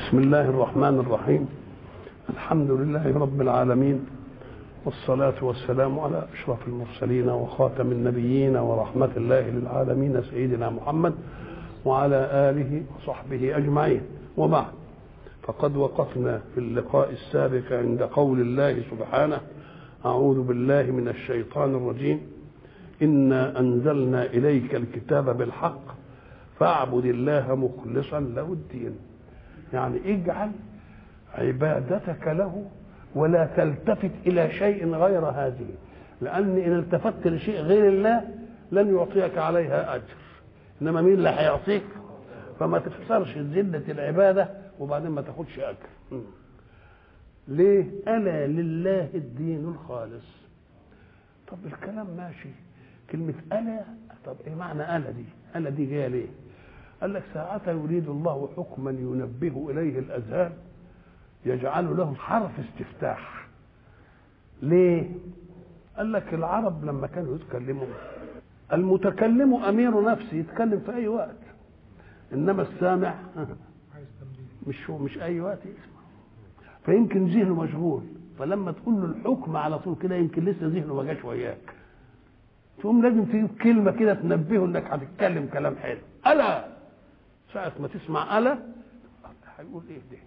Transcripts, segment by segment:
بسم الله الرحمن الرحيم الحمد لله رب العالمين والصلاة والسلام على أشرف المرسلين وخاتم النبيين ورحمة الله للعالمين سيدنا محمد وعلى آله وصحبه أجمعين وبعد فقد وقفنا في اللقاء السابق عند قول الله سبحانه أعوذ بالله من الشيطان الرجيم إنا أنزلنا إليك الكتاب بالحق فاعبد الله مخلصا له الدين يعني اجعل عبادتك له ولا تلتفت الى شيء غير هذه لان ان التفت لشيء غير الله لن يعطيك عليها اجر انما مين اللي هيعطيك فما تخسرش ذله العباده وبعدين ما تاخدش اجر ليه الا لله الدين الخالص طب الكلام ماشي كلمه الا طب ايه معنى الا دي الا دي جايه ليه قال لك ساعة يريد الله حكما ينبه إليه الأذهان يجعل له حرف استفتاح ليه قال لك العرب لما كانوا يتكلموا المتكلم أمير نفسه يتكلم في أي وقت إنما السامع مش هو مش أي وقت يسمع فيمكن ذهنه مشغول فلما تقول له الحكم على طول كده يمكن لسه ذهنه ما جاش وياك تقوم لازم تجيب كلمة كده تنبهه إنك هتتكلم كلام حلو ألا ساعة ما تسمع ألا هيقول إيه ده؟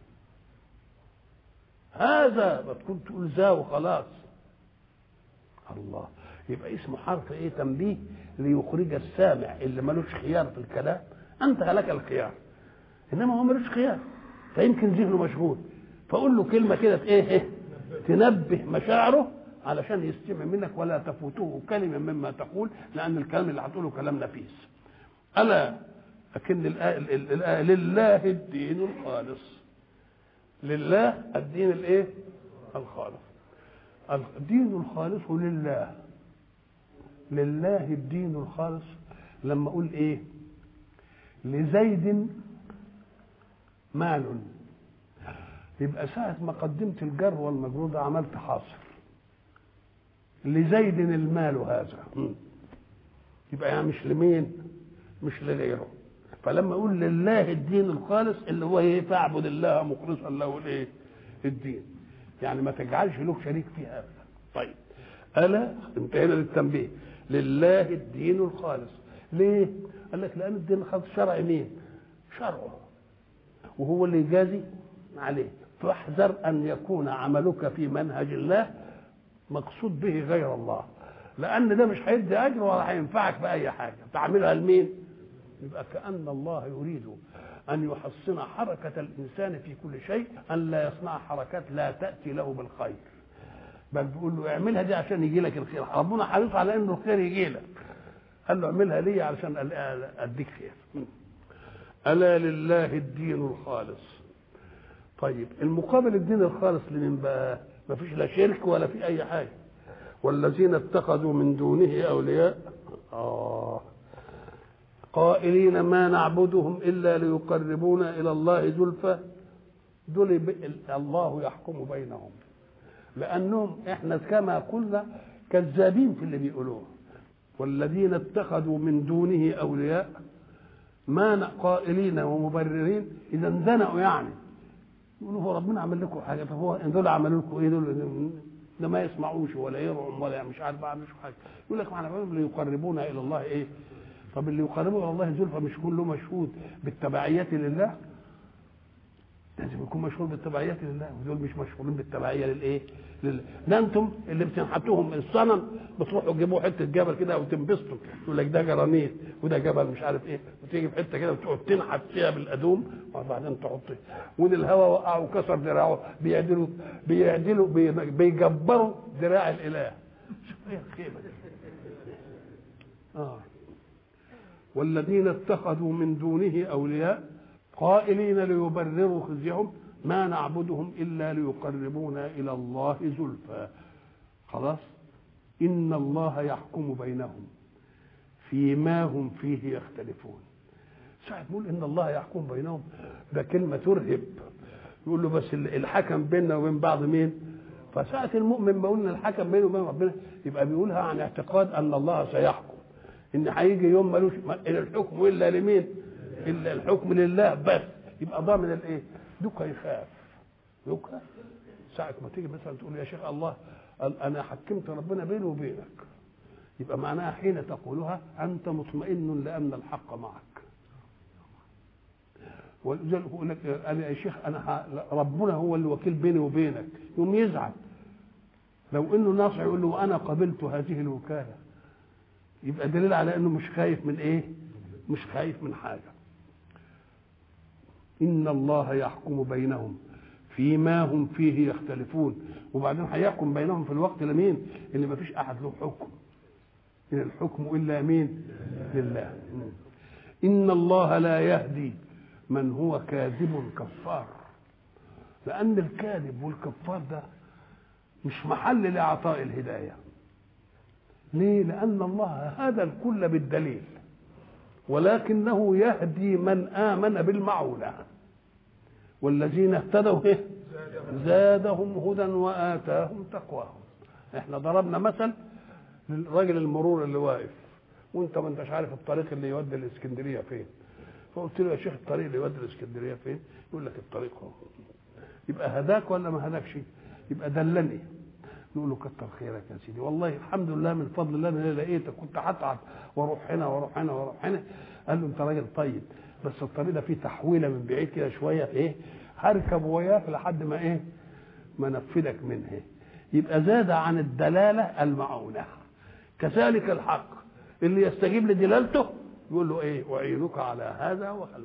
هذا ما تكون تقول ذا وخلاص الله يبقى اسمه حرف ايه تنبيه ليخرج السامع اللي ملوش خيار في الكلام انت لك الخيار انما هو ملوش خيار فيمكن ذهنه مشغول فقول له كلمه كده ايه ايه تنبه مشاعره علشان يستمع منك ولا تفوته كلمه مما تقول لان الكلام اللي هتقوله كلام نفيس الا لكن الآية لله الدين الخالص لله الدين الايه الخالص الدين الخالص لله لله الدين الخالص لما اقول ايه لزيد مال يبقى ساعة ما قدمت الجر والمجرور ده عملت حاصر لزيد المال هذا يبقى يعني مش لمين مش لغيره فلما اقول لله الدين الخالص اللي هو ايه فاعبد الله مخلصا له الايه الدين يعني ما تجعلش له شريك فيها ابدا طيب الا انتهينا للتنبيه لله الدين الخالص ليه قال لك لان الدين الخالص شرع مين شرعه وهو اللي يجازي عليه فاحذر ان يكون عملك في منهج الله مقصود به غير الله لان ده مش هيدي اجر ولا هينفعك باي حاجه تعملها لمين يبقى كأن الله يريد أن يحصن حركة الإنسان في كل شيء أن لا يصنع حركات لا تأتي له بالخير بل بيقول له اعملها دي عشان يجي لك الخير ربنا حريص على انه الخير يجي لك قال له اعملها لي علشان اديك خير الا لله الدين الخالص طيب المقابل الدين الخالص لمن بقى ما فيش لا شرك ولا في اي حاجه والذين اتخذوا من دونه اولياء اه قائلين ما نعبدهم الا ليقربونا الى الله زلفى دول الله يحكم بينهم لانهم احنا كما قلنا كذابين في اللي بيقولوه والذين اتخذوا من دونه اولياء ما قائلين ومبررين اذا زنقوا يعني يقولوا هو ربنا عمل لكم حاجه طب هو دول عملوا لكم ايه دول ده ما يسمعوش ولا يرعوا ولا مش عارف ما حاجه يقول لك ما احنا ليقربونا الى الله ايه طب اللي يقربه الى الله زلفى مش يكون له مشهود بالتبعية لله لازم يكون مشهور بالتبعية لله ودول مش مشهورين بالتبعية للايه لله ده انتم اللي بتنحتوهم الصنم بتروحوا تجيبوا حته جبل كده وتنبسطوا يقول لك ده جرانيت وده جبل مش عارف ايه وتيجي في حته كده وتقعد تنحت فيها بالادوم وبعدين تحط وان الهواء وقع وكسر دراعه بيعدلوا بيعدلوا بيجبروا دراع الاله شوف ايه الخيبه دي اه والذين اتخذوا من دونه اولياء قائلين ليبرروا خزيهم ما نعبدهم الا ليقربونا الى الله زلفى خلاص ان الله يحكم بينهم فيما هم فيه يختلفون ساعة نقول ان الله يحكم بينهم ده كلمة ترهب يقول له بس الحكم بيننا وبين بعض مين فساعة المؤمن ما قلنا الحكم بينه وبين ربنا يبقى بيقولها عن اعتقاد ان الله سيحكم ان هيجي يوم ملوش الحكم الا لمين الا الحكم لله بس يبقى ضامن الايه دوكا يخاف دوكا ساعة ما تيجي مثلا تقول يا شيخ الله قال أنا حكمت ربنا بيني وبينك يبقى معناها حين تقولها أنت مطمئن لأن الحق معك ولذلك يقول لك انا يا شيخ انا ح- ربنا هو اللي وكيل بيني وبينك يوم يزعل لو انه ناصح يقول له انا قبلت هذه الوكاله يبقى دليل على انه مش خايف من ايه مش خايف من حاجه ان الله يحكم بينهم فيما هم فيه يختلفون وبعدين هيحكم بينهم في الوقت لمين اللي ما فيش احد له حكم ان الحكم الا مين لله ان الله لا يهدي من هو كاذب كفار لان الكاذب والكفار ده مش محل لاعطاء الهدايه ليه لان الله هدى الكل بالدليل ولكنه يهدي من امن بالمعونه والذين اهتدوا إيه؟ زادهم هدى واتاهم تقواهم احنا ضربنا مثل للراجل المرور اللي واقف وانت ما انتش عارف الطريق اللي يودي الاسكندريه فين فقلت له يا شيخ الطريق اللي يودي الاسكندريه فين يقول لك الطريق هو يبقى هداك ولا ما هداكش يبقى دلني نقول له كتر خيرك يا سيدي والله الحمد لله من فضل الله ان انا لقيتك كنت هتعب واروح هنا واروح هنا واروح هنا قال له انت راجل طيب بس الطريق ده فيه تحويله من بعيد كده شويه في ايه هركب وياك لحد ما ايه ما نفذك منها يبقى زاد عن الدلاله المعونه كذلك الحق اللي يستجيب لدلالته يقول له ايه اعينك على هذا وخلوني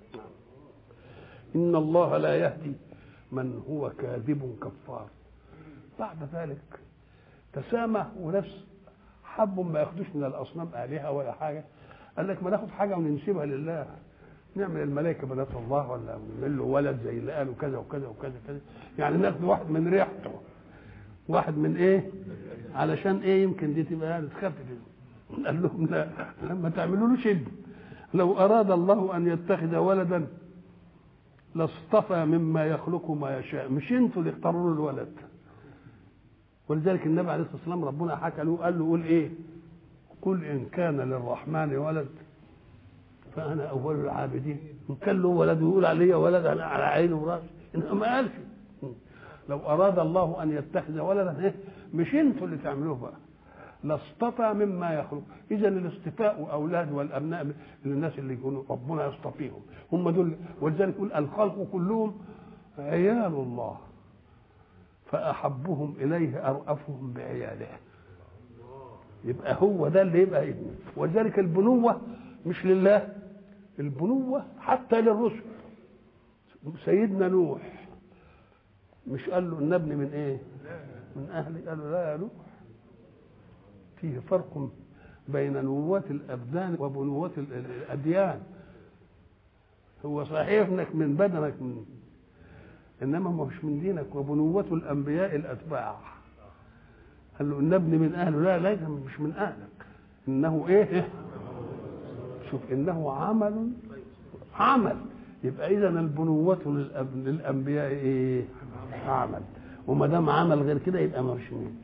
ان الله لا يهدي من هو كاذب كفار بعد ذلك تسامح ونفس حبوا ما ياخدوش من الاصنام الهه ولا حاجه قال لك ما ناخد حاجه وننسبها لله نعمل الملائكه بنات الله ولا نعمل له ولد زي اللي قالوا كذا وكذا وكذا كذا يعني ناخد واحد من ريحته واحد من ايه علشان ايه يمكن دي تبقى يعني تخفف قال لهم لا ما تعملولوش ابن لو اراد الله ان يتخذ ولدا لاصطفى مما يخلق ما يشاء مش انتوا اللي اختاروا له الولد ولذلك النبي عليه الصلاه والسلام ربنا حكى له قال له قول ايه قل ان كان للرحمن ولد فانا اول العابدين ان كان له ولد ويقول علي ولد انا على عيني وراسي انما ما قالش لو اراد الله ان يتخذ ولدا إيه؟ مش انتوا اللي تعملوه بقى لاصطفى مما يخلق اذا الاصطفاء اولاد والابناء للناس اللي يكونوا ربنا يصطفيهم هم دول ولذلك يقول الخلق كلهم عيال الله فاحبهم اليه ارأفهم بعياله يبقى هو ده اللي يبقى ابنه ولذلك البنوه مش لله البنوه حتى للرسل سيدنا نوح مش قال له ان ابني من ايه من اهلي قال له لا يا نوح فيه فرق بين نبوة الأبدان وبنوة الأديان هو صحيح انك من بدنك من انما مش من دينك وبنوة الانبياء الاتباع قال له ان ابني من اهله لا لا مش من اهلك انه ايه شوف انه عمل عمل يبقى اذا البنوة للأب- للانبياء ايه عمل وما دام عمل غير كده يبقى مش مين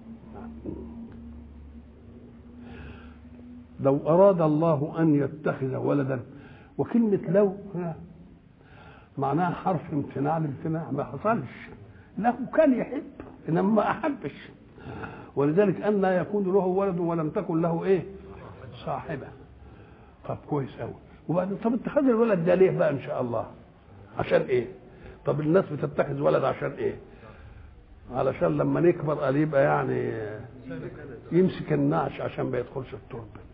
لو أراد الله أن يتخذ ولدا وكلمة لو هنا معناها حرف امتناع الامتناع ما حصلش له كان يحب إنما ما أحبش ولذلك أن لا يكون له ولد ولم تكن له إيه صاحبة طب كويس قوي وبعدين طب اتخاذ الولد ده ليه بقى إن شاء الله عشان إيه طب الناس بتتخذ ولد عشان إيه علشان لما نكبر قال يبقى يعني يمسك النعش عشان ما يدخلش التربه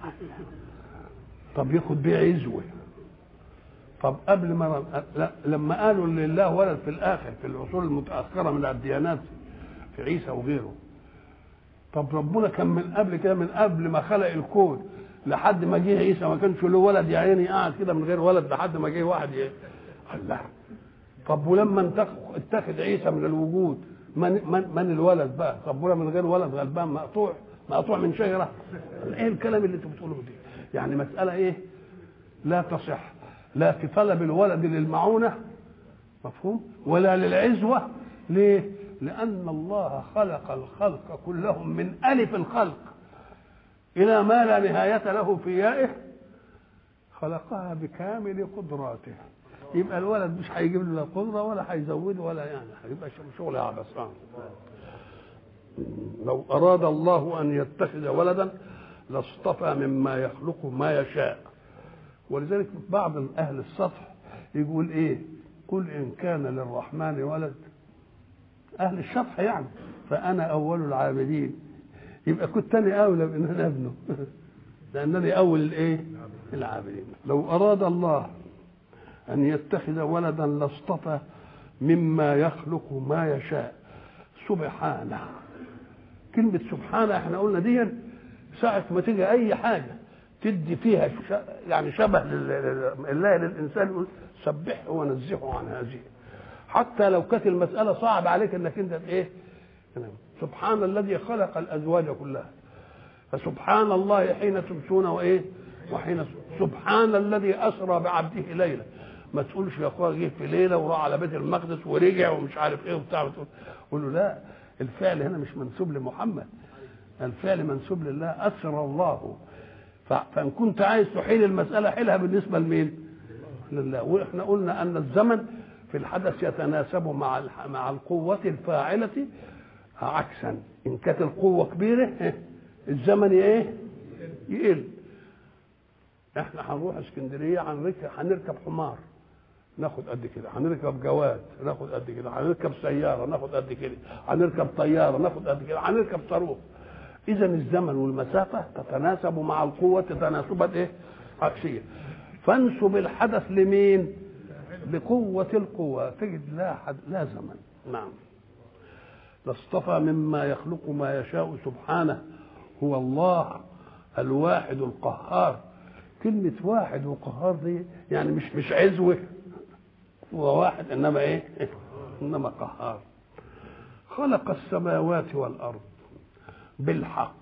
طب ياخد بيه عزوه طب قبل ما لا لما قالوا لله ولد في الاخر في العصور المتاخره من الديانات في عيسى وغيره طب ربنا كان من قبل كده من قبل ما خلق الكون لحد ما جه عيسى ما كانش له ولد يا عيني قاعد كده من غير ولد لحد ما جه واحد ي... الله طب ولما انتخ- اتخذ عيسى من الوجود من من, من الولد بقى طب ولا من غير ولد غلبان مقطوع مقطوع من شجره ايه الكلام اللي انتوا بتقولوه ده يعني مساله ايه لا تصح لا في طلب الولد للمعونه مفهوم ولا للعزوه ليه لان الله خلق الخلق كلهم من الف الخلق الى ما لا نهايه له في يائه خلقها بكامل قدراته يبقى الولد مش هيجيب له لا قدره ولا هيزوده ولا يعني هيبقى شغل عبث آه. لو اراد الله ان يتخذ ولدا لاصطفى مما يخلق ما يشاء ولذلك بعض اهل السطح يقول ايه قل ان كان للرحمن ولد اهل الشطح يعني فانا اول العابدين يبقى كنت انا اولى بان انا ابنه لانني اول الايه العابدين لو اراد الله ان يتخذ ولدا لاصطفى مما يخلق ما يشاء سبحانه كلمة سبحانه احنا قلنا دي ساعة ما تيجي أي حاجة تدي فيها ش... يعني شبه الله للإنسان يقول سبحه ونزهه عن هذه حتى لو كانت المسألة صعب عليك انك انت ايه سبحان الذي خلق الأزواج كلها فسبحان الله حين تمسون وايه وحين سبحان الذي أسرى بعبده ليلا ما تقولش يا اخويا جه في ليله وراح على بيت المقدس ورجع ومش عارف ايه وبتاع قول له لا الفعل هنا مش منسوب لمحمد الفعل منسوب لله أسر الله فإن كنت عايز تحيل المسألة حيلها بالنسبة لمين؟ لله وإحنا قلنا أن الزمن في الحدث يتناسب مع مع القوة الفاعلة عكسا إن كانت القوة كبيرة الزمن إيه؟ يقل إحنا هنروح اسكندرية هنركب هنركب حمار ناخد قد كده هنركب جواد ناخد قد كده هنركب سياره ناخد قد كده هنركب طياره ناخد قد كده هنركب صاروخ اذا الزمن والمسافه تتناسب مع القوه تناسبا ايه عكسيه فانسب الحدث لمين لقوه القوه تجد لا حد لا زمن نعم لاصطفى مما يخلق ما يشاء سبحانه هو الله الواحد القهار كلمة واحد وقهار دي يعني مش مش عزوة هو واحد انما ايه انما قهار خلق السماوات والارض بالحق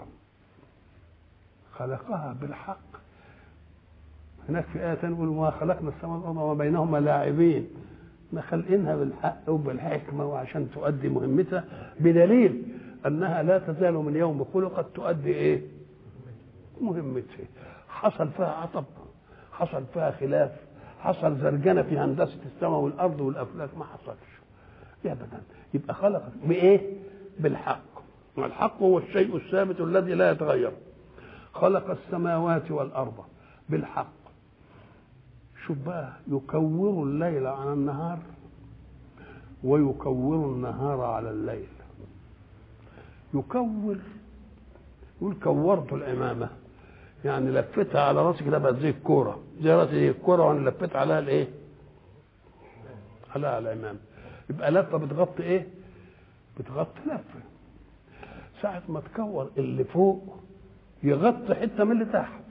خلقها بالحق هناك في آية نقول ما خلقنا السماء والأرض وما بينهما لاعبين ما خلقينها بالحق وبالحكمة وعشان تؤدي مهمتها بدليل أنها لا تزال من يوم خلقت تؤدي إيه؟ مهمتها حصل فيها عطب حصل فيها خلاف حصل زرجنه في هندسه السماء والارض والافلاك ما حصلش ابدا يبقى خلق بايه بالحق والحق هو الشيء الثابت الذي لا يتغير خلق السماوات والارض بالحق شوف بقى يكور الليل على النهار ويكور النهار على الليل يكور يقول كورت الامامه يعني لفتها على راسي كده بقت زي الكوره زي راسي زي الكوره وانا لفيت عليها الايه؟ عليها الامام يبقى لفه بتغطي ايه؟ بتغطي لفه ساعة ما تكور اللي فوق يغطي حتة من اللي تحت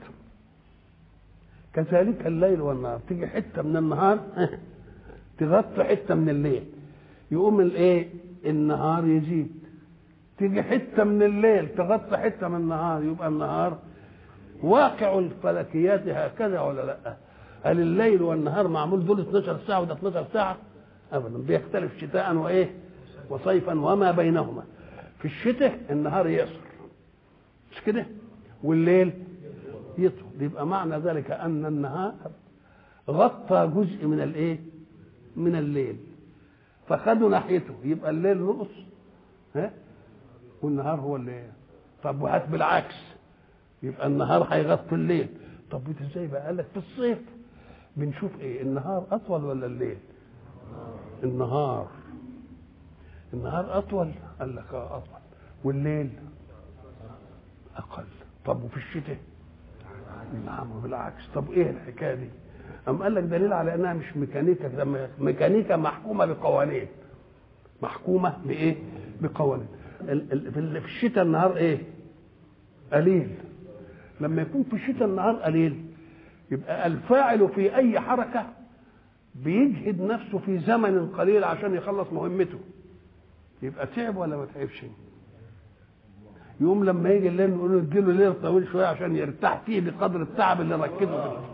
كذلك الليل والنهار تيجي حتة من النهار تغطي حتة من الليل يقوم الايه النهار يزيد تيجي حتة من الليل تغطي حتة من النهار يبقى النهار واقع الفلكيات هكذا ولا لا هل الليل والنهار معمول دول 12 ساعة وده 12 ساعة أبدا بيختلف شتاء وإيه وصيفا وما بينهما في الشتاء النهار يقصر مش كده والليل يطول يبقى معنى ذلك أن النهار غطى جزء من الإيه من الليل فخدوا ناحيته يبقى الليل نقص ها والنهار هو اللي طب وهات بالعكس يبقى النهار هيغطي الليل طب ازاي بقى قال لك في الصيف بنشوف ايه النهار اطول ولا الليل النهار النهار اطول قال لك اه اطول والليل اقل طب وفي الشتاء نعم بالعكس طب ايه الحكايه دي أم قال لك دليل على انها مش ميكانيكا ده ميكانيكا محكومه بقوانين محكومه بايه بقوانين في الشتاء النهار ايه قليل لما يكون في الشتاء النهار قليل يبقى الفاعل في اي حركه بيجهد نفسه في زمن قليل عشان يخلص مهمته يبقى تعب ولا ما تعبش يوم لما يجي الليل نقول له اديله ليل طويل شويه عشان يرتاح فيه بقدر التعب اللي ركزه فيه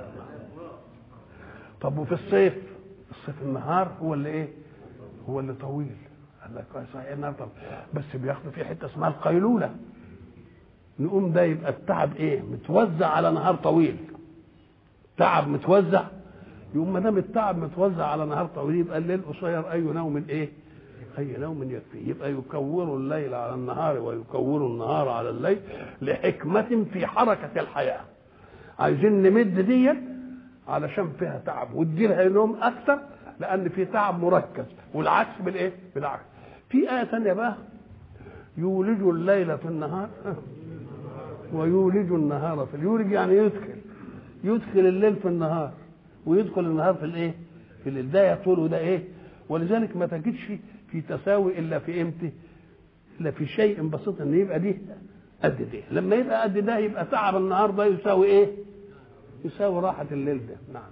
طب وفي الصيف الصيف النهار هو اللي ايه هو اللي طويل قال لك صحيح النهار طب بس بياخدوا فيه حته اسمها القيلوله نقوم ده يبقى التعب ايه متوزع على نهار طويل تعب متوزع يقوم ما دام التعب متوزع على نهار طويل يبقى الليل قصير اي نوم ايه؟ اي نوم يكفي يبقى يكور الليل على النهار ويكور النهار على الليل لحكمة في حركة الحياة عايزين نمد دي علشان فيها تعب وادي لها نوم اكثر لان في تعب مركز والعكس بالايه؟ بالعكس في آية ثانية بقى يولج الليل في النهار ويولج النهار في يولج يعني يدخل يدخل الليل في النهار ويدخل النهار في الايه؟ في الليل ده يطول وده ايه؟ ولذلك ما تجدش في تساوي الا في امتى؟ الا في شيء بسيط ان يبقى دي قد ده لما يبقى قد ده يبقى تعب النهار ده يساوي ايه؟ يساوي راحة الليل ده نعم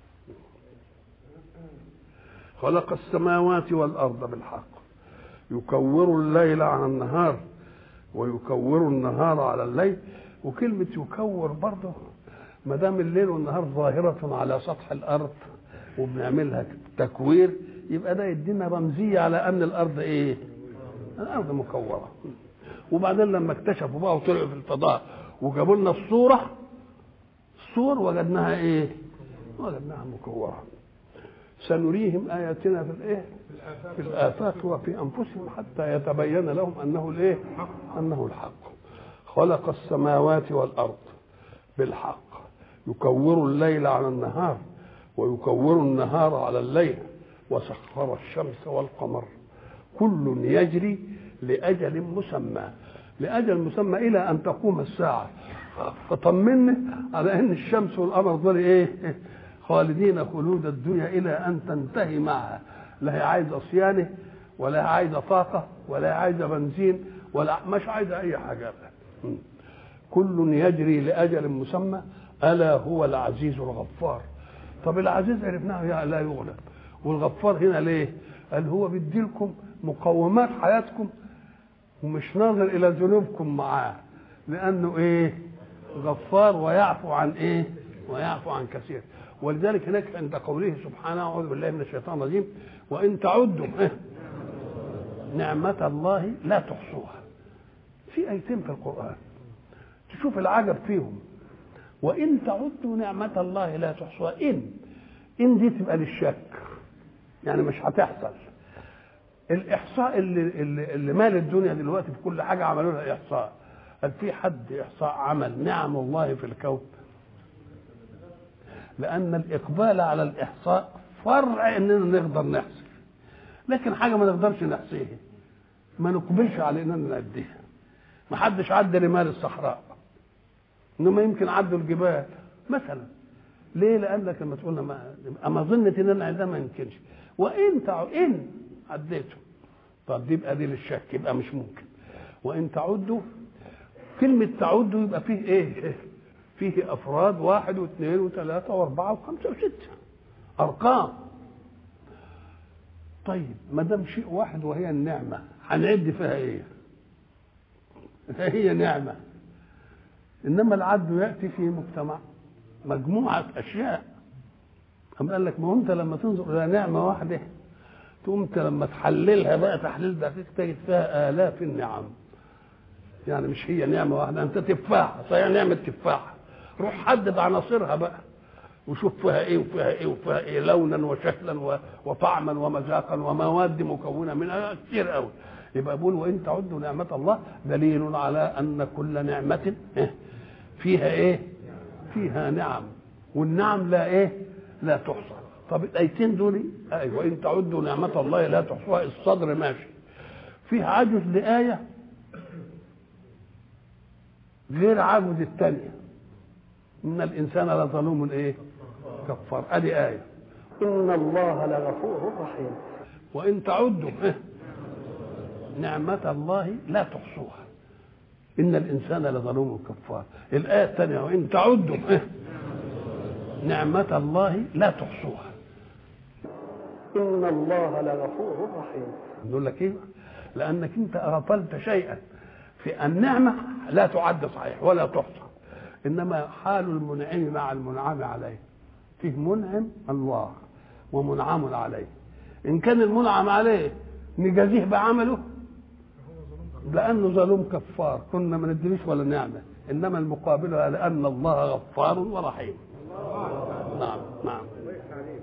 خلق السماوات والأرض بالحق يكور الليل على النهار ويكور النهار على الليل وكلمة يكور برضه ما دام الليل والنهار ظاهرة على سطح الأرض وبنعملها تكوير يبقى ده يدينا رمزية على أن الأرض إيه؟ الأرض مكورة وبعدين لما اكتشفوا بقى وطلعوا في الفضاء وجابوا لنا الصورة الصور وجدناها إيه؟ وجدناها مكورة سنريهم آياتنا في الإيه؟ في الآفاق وفي أنفسهم حتى يتبين لهم أنه الإيه؟ أنه الحق خلق السماوات والأرض بالحق يكور الليل على النهار ويكور النهار على الليل وسخر الشمس والقمر كل يجري لأجل مسمى لأجل مسمى إلى أن تقوم الساعة فطمني على أن الشمس والقمر دول إيه خالدين خلود الدنيا إلى أن تنتهي معها لا هي عايزة صيانة ولا هي عايزة طاقة ولا هي عايزة بنزين ولا مش عايزة أي حاجة كل يجري لأجل مسمى ألا هو العزيز الغفار طب العزيز عرفناه لا يغلب والغفار هنا ليه قال هو بيدي لكم مقومات حياتكم ومش ناظر الى ذنوبكم معاه لانه ايه غفار ويعفو عن ايه ويعفو عن كثير ولذلك هناك عند قوله سبحانه اعوذ بالله من الشيطان الرجيم وان تعدوا إيه؟ نعمة الله لا تحصوها في ايتين في القرآن تشوف العجب فيهم وان تعدوا نعمة الله لا تحصوها ان ان دي تبقى للشك يعني مش هتحصل الاحصاء اللي, اللي, اللي مال الدنيا دلوقتي في كل حاجه عملوا لها احصاء هل في حد احصاء عمل نعم الله في الكون لان الاقبال على الاحصاء فرع اننا نقدر نحصي لكن حاجه ما نقدرش نحصيها ما نقبلش على اننا نأديها ما حدش عدى رمال الصحراء انما يمكن عدوا الجبال مثلا ليه لانك لما تقول ما اما ظنت ان انا ده ما يمكنش وان تعو ان عديته طب دي يبقى دي للشك يبقى مش ممكن وان تعدوا كلمة تعدوا يبقى فيه ايه؟ فيه افراد واحد واثنين وثلاثة واربعة وخمسة وستة ارقام طيب ما دام شيء واحد وهي النعمة هنعد فيها ايه؟ هي نعمة انما العد ياتي في مجتمع مجموعة اشياء أم قال لك ما هو انت لما تنظر الى نعمة واحدة تقوم انت لما تحللها بقى تحليل دقيق تجد فيها آلاف النعم يعني مش هي نعمة واحدة أنت تفاحة صحيح نعمة تفاحة روح حدد عناصرها بقى وشوف فيها ايه وفيها ايه وفيها ايه لونا وشكلا وطعما ومذاقا ومواد مكونه منها كتير قوي يبقى بقول وان تعدوا نعمه الله دليل على ان كل نعمه فيها ايه فيها نعم والنعم لا ايه لا تحصى طب الايتين دول ايوه وان تعدوا نعمه الله لا تحصوها الصدر ماشي فيه عجز لايه غير عجز الثانيه ان الانسان لظلوم ايه كفار ادي ايه ان الله لغفور رحيم وان تعدوا إيه؟ نعمة الله لا تحصوها إن الإنسان لظلوم كفار الآية الثانية وإن تعدوا إيه؟ نعمة الله لا تحصوها ان الله لغفور رحيم نقول لك إيه لأنك أنت أغفلت شيئا في النعمة لا تعد صحيح ولا تحصى إنما حال المنعم مع المنعم عليه فيه منعم الله ومنعم عليه إن كان المنعم عليه نجازيه بعمله لأنه ظلوم كفار كنا ما ندريش ولا نعمة إنما المقابل لأن الله غفار ورحيم نعم نعم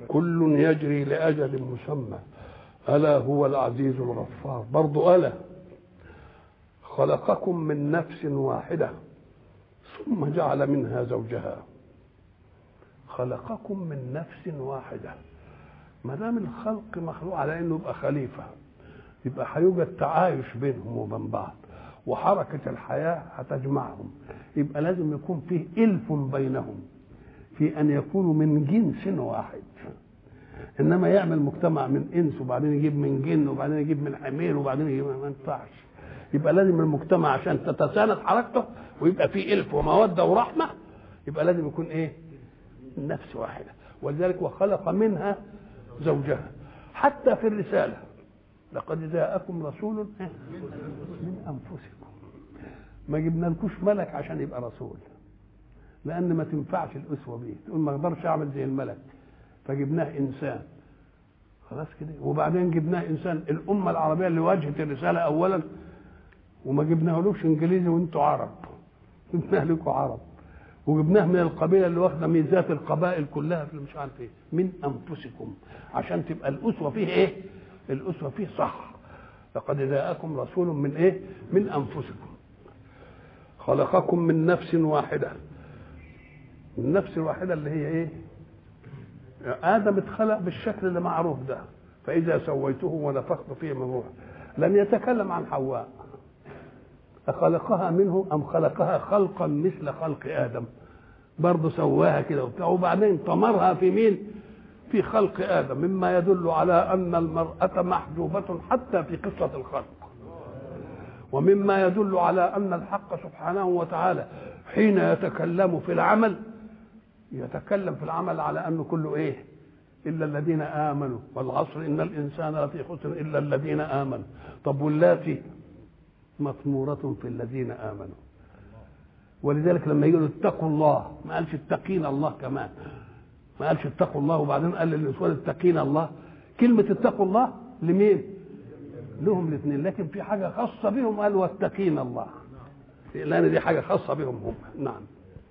كل يجري لأجل مسمى ألا هو العزيز الغفار برضو ألا خلقكم من نفس واحدة ثم جعل منها زوجها خلقكم من نفس واحدة ما دام الخلق مخلوق على انه يبقى خليفة يبقى هيوجد تعايش بينهم وبين بعض وحركة الحياة هتجمعهم يبقى لازم يكون فيه ألف بينهم في أن يكونوا من جنس واحد إنما يعمل مجتمع من إنس وبعدين يجيب من جن وبعدين يجيب من حمير وبعدين يجيب ما ينفعش يبقى لازم المجتمع عشان تتساند حركته ويبقى فيه ألف ومودة ورحمة يبقى لازم يكون إيه؟ نفس واحدة ولذلك وخلق منها زوجها حتى في الرسالة لقد جاءكم رسول من أنفسكم ما جبنالكوش ملك عشان يبقى رسول لأن ما تنفعش الأسوة بيه تقول ما أقدرش أعمل زي الملك فجبناه إنسان خلاص كده وبعدين جبناه إنسان الأمة العربية اللي واجهت الرسالة أولا وما جبناهولوش إنجليزي وأنتوا عرب جبناه لكم عرب وجبناه من القبيله اللي واخده ميزات القبائل كلها في مش عارف ايه من انفسكم عشان تبقى الاسوه فيه ايه؟ الاسوه فيه صح لقد جاءكم رسول من ايه؟ من انفسكم خلقكم من نفس واحده النفس الواحده اللي هي ايه؟ ادم اتخلق بالشكل اللي معروف ده فاذا سويته ونفخت فيه من روح لم يتكلم عن حواء أخلقها منه أم خلقها خلقا مثل خلق آدم برضه سواها كده وبتاع وبعدين طمرها في مين في خلق آدم مما يدل على أن المرأة محجوبة حتى في قصة الخلق ومما يدل على أن الحق سبحانه وتعالى حين يتكلم في العمل يتكلم في العمل على أنه كله إيه إلا الذين آمنوا والعصر إن الإنسان لفي خسر إلا الذين آمنوا طب واللاتي مطمورة في الذين آمنوا ولذلك لما يقولوا اتقوا الله ما قالش اتقينا الله كمان ما قالش اتقوا الله وبعدين قال للنسوان اتقينا الله كلمة اتقوا الله لمين؟ لهم الاثنين لكن في حاجة خاصة بهم قال واتقينا الله لأن دي حاجة خاصة بهم هم نعم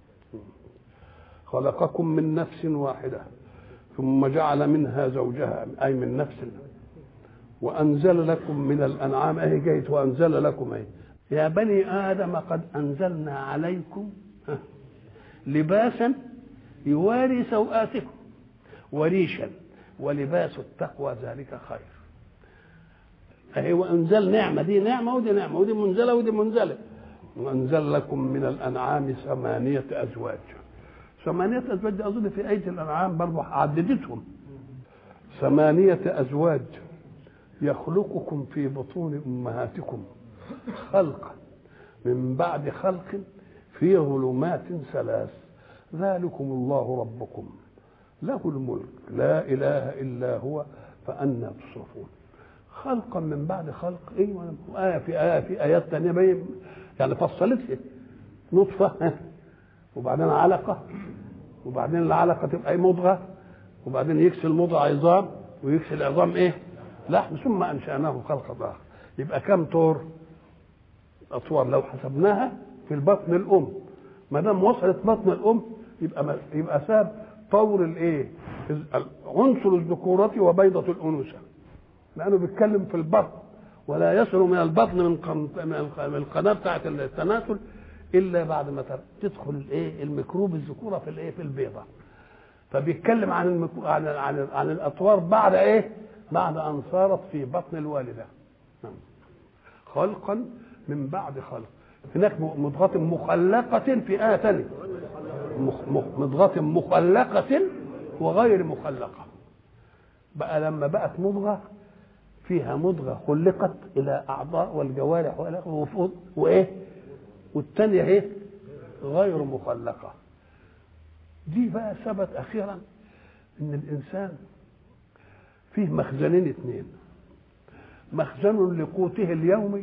خلقكم من نفس واحدة ثم جعل منها زوجها أي من نفس وأنزل لكم من الأنعام أهي جيت وأنزل لكم أهي يا بني آدم قد أنزلنا عليكم لباسا يواري سوآتكم وريشا ولباس التقوى ذلك خير أهي وأنزل نعمة دي نعمة ودي نعمة ودي منزلة ودي منزلة وأنزل لكم من الأنعام ثمانية أزواج ثمانية أزواج دي أظن في آية الأنعام برضه عددتهم ثمانية أزواج يخلقكم في بطون امهاتكم خلقا من بعد خلق في ظلمات ثلاث ذلكم الله ربكم له الملك لا اله الا هو فأنا تصرفون خلقا من بعد خلق ايوه آية في آية في آيات ثانية بين يعني فصلت لي نطفة وبعدين علقة وبعدين العلقة تبقى مضغة وبعدين يكسي المضغة عظام ويكسي العظام ايه؟ لحم ثم انشاناه خلقا اخر يبقى كم طور اطوار لو حسبناها في البطن الام ما دام وصلت بطن الام يبقى يبقى ساب طور الايه عنصر الذكورة وبيضة الأنوثة لأنه بيتكلم في البطن ولا يصل من البطن من من القناة بتاعة التناسل إلا بعد ما تدخل الايه الميكروب الذكورة في الايه في البيضة فبيتكلم عن المكو... عن عن عن الأطوار بعد ايه بعد أن صارت في بطن الوالدة خلقا من بعد خلق هناك مضغة مخلقة في آية ثانية مضغة مخلقة وغير مخلقة بقى لما بقت مضغة فيها مضغة خلقت إلى أعضاء والجوارح والأخذ وإيه والثانية إيه غير مخلقة دي بقى ثبت أخيرا إن الإنسان فيه مخزنين اثنين مخزن لقوته اليومي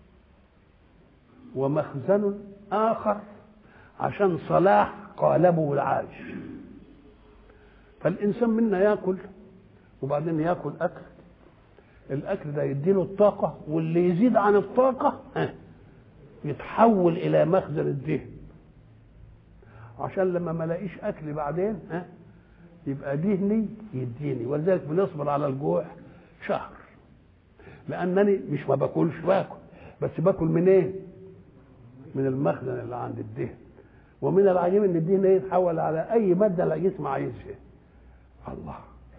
ومخزن آخر عشان صلاح قالبه العايش فالإنسان منا ياكل وبعدين ياكل أكل الأكل ده يديله الطاقة واللي يزيد عن الطاقة يتحول إلى مخزن الدهن عشان لما ما لاقيش أكل بعدين يبقى دهني يديني ولذلك بنصبر على الجوع شهر لانني مش ما باكلش باكل بس باكل منين من المخزن اللي عند الدهن ومن العجيب ان الدهن يتحول على اي ماده الجسم عايزها الله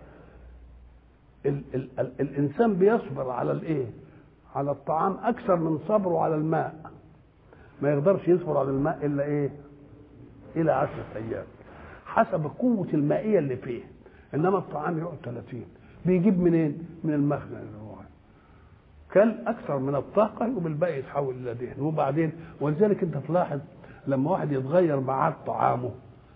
ال ال ال الانسان بيصبر على الايه على الطعام اكثر من صبره على الماء ما يقدرش يصبر على الماء الا ايه الى عشرة ايام حسب قوة المائية اللي فيه انما الطعام يقعد 30 بيجيب منين من المخزن اللي هو كل اكثر من الطاقة يقوم الباقي يتحول الى دهن وبعدين ولذلك انت تلاحظ لما واحد يتغير معاه طعامه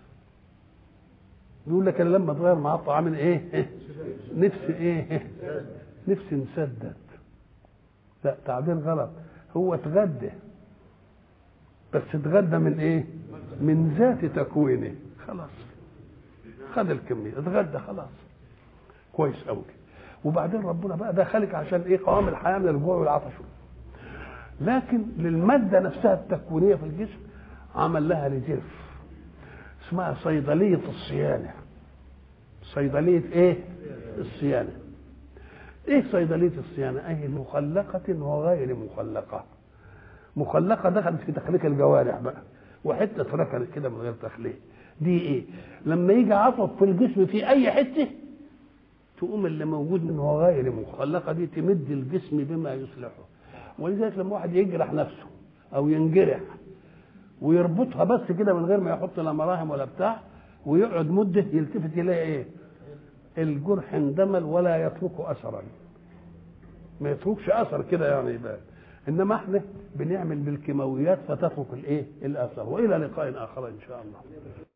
يقول لك انا لما اتغير معاه طعام ايه نفسي ايه نفسي نسدد لا تعبير غلط هو اتغدى بس اتغدى من ايه من ذات تكوينه خلاص خد الكمية اتغدى خلاص كويس قوي وبعدين ربنا بقى ده خلق عشان ايه قوام الحياة من الجوع والعطش لكن للمادة نفسها التكوينية في الجسم عمل لها ريزيرف اسمها صيدلية الصيانة صيدلية ايه الصيانة ايه صيدلية الصيانة اي مخلقة وغير مخلقة مخلقة دخلت في تخليق الجوارح بقى وحتة اتركنت كده من غير تخليق دي ايه لما يجي عطب في الجسم في اي حتة تقوم اللي موجود منه غير مخلقة دي تمد الجسم بما يصلحه ولذلك لما واحد يجرح نفسه او ينجرح ويربطها بس كده من غير ما يحط لا مراهم ولا بتاع ويقعد مده يلتفت يلاقي ايه الجرح اندمل ولا يترك اثرا ما يتركش اثر كده يعني يبقى انما احنا بنعمل بالكيماويات فتترك الايه الاثر والى لقاء اخر ان شاء الله